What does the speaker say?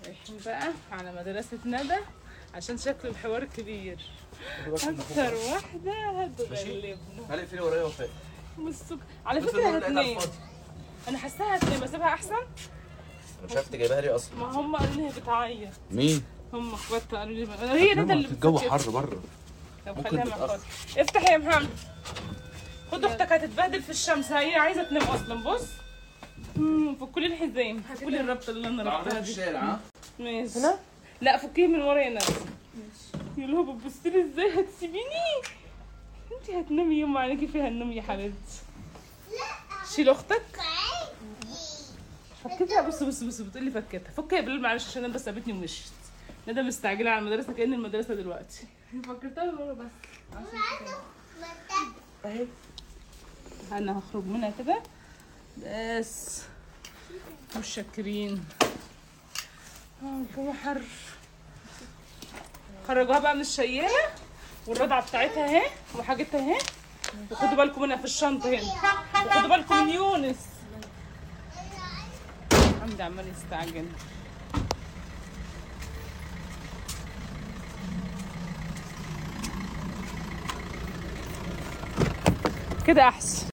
رايحين بقى على مدرسة ندى عشان شكل الحوار كبير أكتر واحدة هتغلبنا هل في ورايا وفاء بصوا على بس فكرة النور لقيتها هتنام فاضي. أنا حاساها هتنام أسيبها أحسن انا مش عارف انت جايبها لي اصلا ما هم قالوا لي هي بتعيط مين؟ هم اخواتها قالوا لي هي ندى اللي الجو بتسكت. حر بره طب ممكن خليها تتأخر. محفظة افتح يا محمد خد اختك هتتبهدل في الشمس هي عايزه تنام اصلا بص مم، فكوا لي الحزام فكوا لي الربطه اللي انا ربطها دي الشارع ها؟ ماشي هنا لا فكيه من ورا يا ناس يا لهو بتبصي لي ازاي هتسيبيني انت هتنامي يوم عليكي فيها النوم يا حبيبتي شيل اختك فكتها بص بص بص بتقول لي فكتها فكها يا بلال معلش عشان انا بس سابتني ومشيت ندى مستعجله على المدرسه كأن المدرسه دلوقتي فكرتها من ورا بس اهي انا هخرج منها كده بس مش شاكرين اه الجو حر خرجوها بقى من الشيالة والرضعة بتاعتها اهي وحاجتها اهي وخدوا بالكم منها في الشنطة هنا وخدوا بالكم من يونس عمدي عمال يستعجل كده احسن